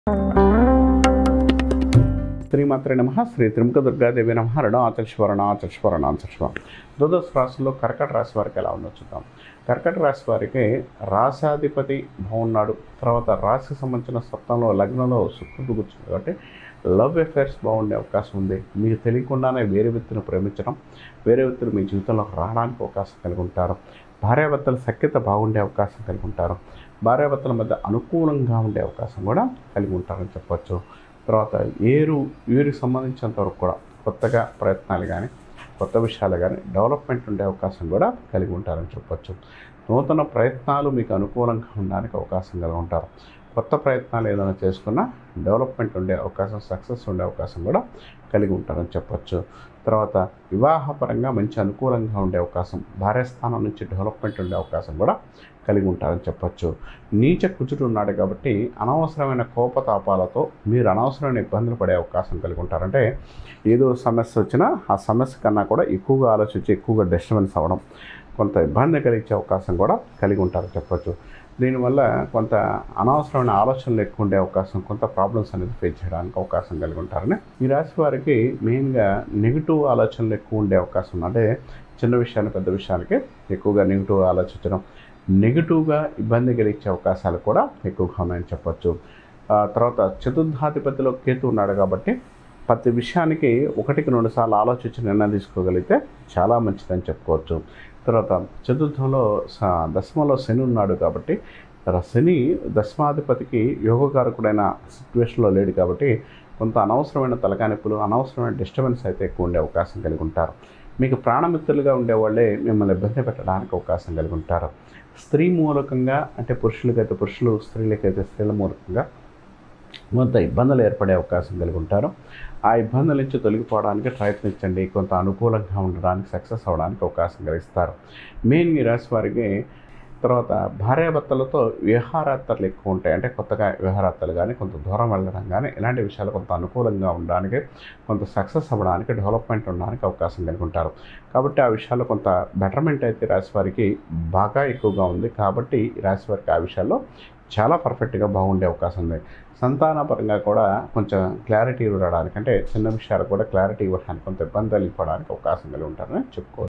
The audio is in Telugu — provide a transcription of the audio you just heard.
శ్రీమాత్రే నమ శ్రీ త్రిముఖ దుర్గాదేవి నమ రణాచల్శ్వర నాచల్శ్వర నాచల్శ్వర ద్వాదశ రాశుల్లో కర్కట రాశి వారికి ఎలా ఉందో చూద్దాం కర్కట రాశి వారికి రాశాధిపతి బాగున్నాడు తర్వాత రాశికి సంబంధించిన సప్తంలో లగ్నంలో శుక్రుడు కూర్చుంది కాబట్టి లవ్ అఫేర్స్ బాగుండే అవకాశం ఉంది మీకు తెలియకుండానే వేరే వ్యక్తిని ప్రేమించడం వేరే వ్యక్తులు మీ జీవితంలోకి రావడానికి అవకాశం కలిగి ఉంటారు భార్యాభర్తల సఖ్యత బాగుండే అవకాశం కలిగి ఉంటారు భార్యాభర్తల మధ్య అనుకూలంగా ఉండే అవకాశం కూడా కలిగి ఉంటారని చెప్పొచ్చు తర్వాత ఏరు వీరికి సంబంధించినంత వరకు కూడా కొత్తగా ప్రయత్నాలు కానీ కొత్త విషయాలు కానీ డెవలప్మెంట్ ఉండే అవకాశం కూడా కలిగి ఉంటారని చెప్పొచ్చు నూతన ప్రయత్నాలు మీకు అనుకూలంగా ఉండడానికి అవకాశం కలిగి ఉంటారు కొత్త ప్రయత్నాలు ఏదైనా చేసుకున్నా డెవలప్మెంట్ ఉండే అవకాశం సక్సెస్ ఉండే అవకాశం కూడా కలిగి ఉంటారని చెప్పొచ్చు తర్వాత వివాహపరంగా మంచి అనుకూలంగా ఉండే అవకాశం భార్యస్థానం నుంచి డెవలప్మెంట్ ఉండే అవకాశం కూడా కలిగి ఉంటారని చెప్పొచ్చు నీచ కుజుడు ఉన్నాడు కాబట్టి అనవసరమైన కోపతాపాలతో మీరు అనవసరమైన ఇబ్బందులు పడే అవకాశం కలిగి ఉంటారంటే ఏదో సమస్య వచ్చినా ఆ సమస్య కన్నా కూడా ఎక్కువగా ఆలోచించి ఎక్కువగా డిస్టర్బెన్స్ అవ్వడం కొంత ఇబ్బంది కలిగించే అవకాశం కూడా కలిగి ఉంటారని చెప్పొచ్చు దీనివల్ల కొంత అనవసరమైన ఆలోచనలు ఎక్కువ ఉండే అవకాశం కొంత ప్రాబ్లమ్స్ అనేది ఫేస్ చేయడానికి అవకాశం కలిగి ఉంటారని ఈ రాశి వారికి మెయిన్గా నెగిటివ్ ఆలోచనలు ఎక్కువ ఉండే అవకాశం ఉంది అంటే చిన్న విషయాన్ని పెద్ద విషయాలకి ఎక్కువగా నెగిటివ్ ఆలోచించడం నెగిటివ్గా ఇబ్బంది కలిగించే అవకాశాలు కూడా ఎక్కువగా ఉన్నాయని చెప్పొచ్చు ఆ తర్వాత చతుర్థాధిపతిలో కేతు ఉన్నాడు కాబట్టి ప్రతి విషయానికి ఒకటికి రెండు సార్లు ఆలోచించి నిర్ణయం తీసుకోగలిగితే చాలా మంచిదని చెప్పుకోవచ్చు తర్వాత చతుర్థంలో స- దశమంలో శని ఉన్నాడు కాబట్టి తర్వాత శని దశమాధిపతికి యోగకారకుడైన సిచ్యువేషన్లో లేడు కాబట్టి కొంత అనవసరమైన తలకానిప్పులు అనవసరమైన డిస్టర్బెన్స్ అయితే ఎక్కువ ఉండే అవకాశం కలిగి ఉంటారు మీకు ప్రాణమిత్రులుగా ఉండేవాళ్ళే మిమ్మల్ని ఇబ్బంది పెట్టడానికి అవకాశం కలిగి ఉంటారు స్త్రీ మూలకంగా అంటే పురుషులకైతే పురుషులు స్త్రీలకైతే స్త్రీల మూలకంగా కొంత ఇబ్బందులు ఏర్పడే అవకాశం కలిగి ఉంటారు ఆ ఇబ్బందుల నుంచి తొలగిపోవడానికి ప్రయత్నించండి కొంత అనుకూలంగా ఉండడానికి సక్సెస్ అవ్వడానికి అవకాశం కలిగిస్తారు మెయిన్ ఈ రాశి వారికి తర్వాత భార్యాభర్తలతో విహారాత్రలు ఎక్కువ ఉంటాయి అంటే కొత్తగా విహారాత్రలు కానీ కొంత దూరం వెళ్ళడం కానీ ఇలాంటి విషయాలు కొంత అనుకూలంగా ఉండడానికి కొంత సక్సెస్ అవ్వడానికి డెవలప్మెంట్ ఉండడానికి అవకాశం కలిగి ఉంటారు కాబట్టి ఆ విషయాల్లో కొంత బెటర్మెంట్ అయితే ఈ రాశి వారికి బాగా ఎక్కువగా ఉంది కాబట్టి ఈ రాశి వారికి ఆ విషయాల్లో చాలా పర్ఫెక్ట్గా బాగుండే అవకాశం ఉంది సంతానపరంగా కూడా కొంచెం క్లారిటీ ఇవ్వడానికి అంటే చిన్న విషయాలు కూడా క్లారిటీ ఇవ్వడానికి కొంత ఇబ్బంది కలిగిపోవడానికి అవకాశం కలిగి ఉంటారని చెప్పుకోవచ్చు